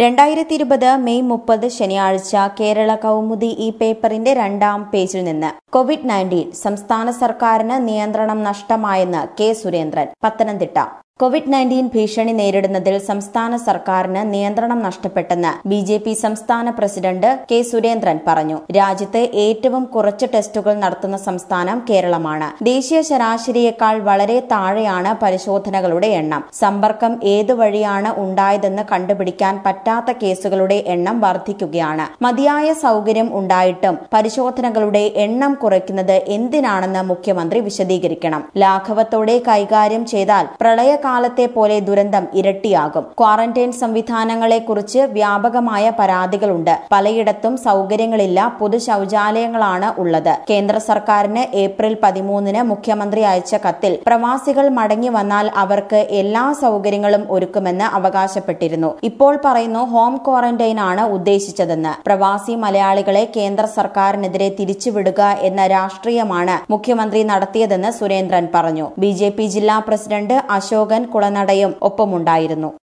രണ്ടായിരത്തി ഇരുപത് മെയ് മുപ്പത് ശനിയാഴ്ച കേരള കൗമുദി ഈ പേപ്പറിന്റെ രണ്ടാം പേജിൽ നിന്ന് കോവിഡ് നയൻറ്റീൻ സംസ്ഥാന സർക്കാരിന് നിയന്ത്രണം നഷ്ടമായെന്ന് K Surendran Pathanamthitta Covid nineteen ഭീഷണി നേരിടുന്നതിൽ സംസ്ഥാന സർക്കാരിന് നിയന്ത്രണം നഷ്ടപ്പെട്ടെന്ന് ബി ജെ പി സംസ്ഥാന പ്രസിഡന്റ് കെ സുരേന്ദ്രൻ പറഞ്ഞു രാജ്യത്ത് ഏറ്റവും കുറച്ച് ടെസ്റ്റുകൾ നടത്തുന്ന സംസ്ഥാനം കേരളമാണ് ദേശീയ ശരാശരിയേക്കാൾ വളരെ താഴെയാണ് പരിശോധനകളുടെ എണ്ണം സമ്പർക്കം ഏതു വഴിയാണ് ഉണ്ടായതെന്ന് കണ്ടുപിടിക്കാൻ പറ്റാത്ത കേസുകളുടെ എണ്ണം വർദ്ധിക്കുകയാണ് മതിയായ സൗകര്യം ഉണ്ടായിട്ടും പരിശോധനകളുടെ എണ്ണം കുറയ്ക്കുന്നത് എന്തിനാണെന്ന് മുഖ്യമന്ത്രി വിശദീകരിക്കണം ലാഘവത്തോടെ കൈകാര്യം ചെയ്താൽ പ്രളയകാലത്തെ പോലെ ദുരന്തം ഇരട്ടിയാകും ക്വാറന്റൈൻ സംവിധാനങ്ങളെക്കുറിച്ച് വ്യാപകമായ പരാതികളുണ്ട് പലയിടത്തും സൗകര്യങ്ങളില്ല പൊതു ശൌചാലയങ്ങളാണ് ഉള്ളത് കേന്ദ്ര സർക്കാരിന് ഏപ്രിൽ പതിമൂന്നിന് മുഖ്യമന്ത്രി അയച്ച കത്തിൽ പ്രവാസികൾ മടങ്ങി വന്നാൽ അവർക്ക് എല്ലാ സൗകര്യങ്ങളും ഒരുക്കുമെന്ന് അവകാശപ്പെട്ടിരുന്നു ഇപ്പോൾ പറയുന്നു ഹോം ക്വാറന്റൈൻ ആണ് ഉദ്ദേശിച്ചതെന്ന് പ്രവാസി മലയാളികളെ കേന്ദ്ര സർക്കാരിനെതിരെ തിരിച്ചുവിടുക എന്ന രാഷ്ട്രീയമാണ് മുഖ്യമന്ത്രി നടത്തിയതെന്ന് സുരേന്ദ്രൻ പറഞ്ഞു ബി ജില്ലാ പ്രസിഡന്റ് അശോകൻ കുളനടയും ഒപ്പമുണ്ടായിരുന്നു